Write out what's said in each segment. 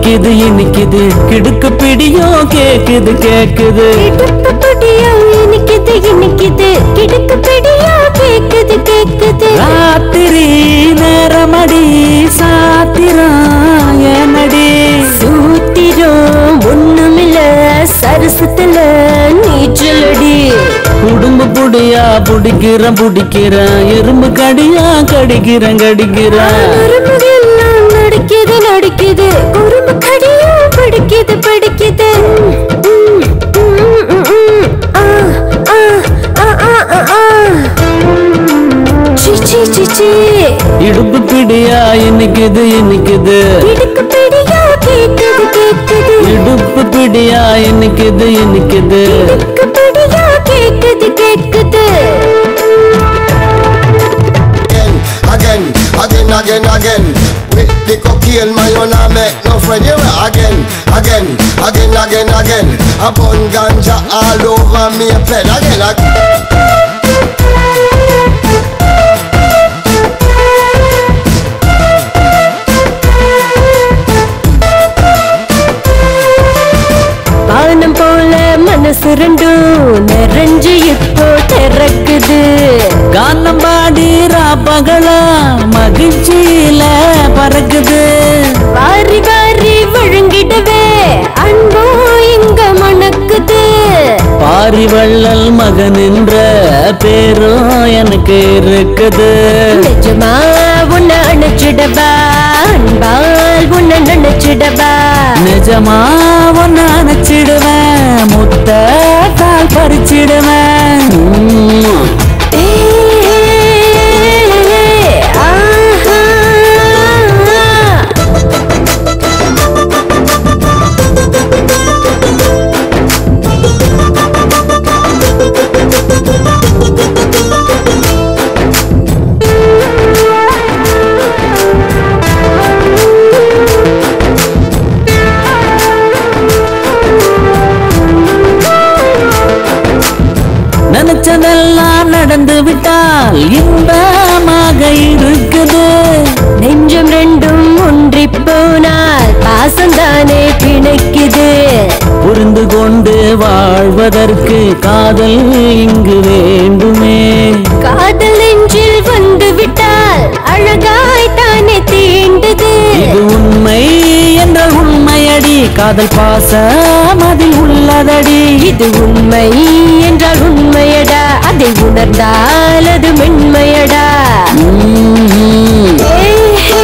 இனிக்குது இனிக்குது கிடுக்கு பிடியோ கேக்குது கேக்குது இடுப்பு பிடியா இனிக்குது இனிக்குது கிடுக்கு பிடியா கேக்குது கேக்குது ராத்திரி நேரமடி சாத்திரம் ஏனடி சூத்திரம் ஒண்ணுமில்ல சரசத்துல நீச்சலடி குடும்ப புடியா புடிக்கிறேன் புடிக்கிறேன் எறும்பு கடியா கடிக்கிறேன் கடிக்கிறேன் நரம்புகள்லாம் நடிக்குது நடிக்குது குறும்பு கடியும் படிக்குது படிக்குது ம், ம், ம், ம். ஆ, ஆ, ஆ, ஆ, ஆ, ஆ. சீ, சீ, சீ, சீ. இடுப்பு பிடியா இனிக்குது இனிக்குது இடுக்கு பிடியா கேக்குது கேக்குது இடுப்பு பிடியா இனிக்குது இனிக்குது இடுக்கு பிடியா கேக்குது கேக்குது again, again, again, again, again. With the cocaine, man, you not make no friend. You know, again, again, again, again, again. A bun ganja all over me pen again, again. வானம் போல மனசு ரெண்டும் நிறைஞ்சு இப்போ திறக்குது கானம் பாடி ராப்பகலா மகிழ்ச்சியில பறக்குது வாரி வாரி வழங்கிடவே அன்போ இங்க மணக்குது பாரி வள்ளல் மகன் என்ற பேரும் எனக்கு இருக்குது நிஜமா உன்னை அணைச்சிடவா அன்பால் உன்னை நினைச்சிடவா நிஜமா ஒன்னு அணைச்சிடுவேன் முத்த கால் பறிச்சிடுவேன் உம். ஏ, ஆஹா. நினைச்சதெல்லாம் நடந்து விட்டால் இன்பமாக இருக்குது நெஞ்சம் ரெண்டும் ஒன்றி போனால் பாசம்தானே பிணைக்குது புரிந்து கொண்டு வாழ்வதற்கு காதல் இங்கு வேண்டுமே காதல் நெஞ்சில் வந்து விட்டால் அழகாய் தானே தீண்டுது இது உண்மை என்ற உண்மையடி காதல் பாசம் அதில் உள்ளதடி இது உண்மை என்றால் உண்மையடா அதை உணர்ந்தால் அது மென்மையடா உம். ஏ, ஹே,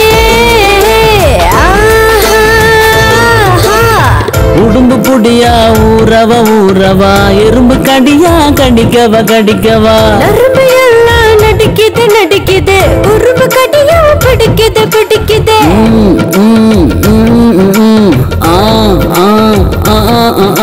ஆஹா, ஆஹா. உடும்பு புடியா ஊறவ ஊறவா எறும்பு கடியா கடிக்கவா கடிக்கவா நரம்பு எல்லாம் நடிக்குது நடிக்குது உரும்பு கடியும் பிடிக்குது பிடிக்குது உம், உம், உம், உம். ஆ ஆ ஆ ஆ, ஆ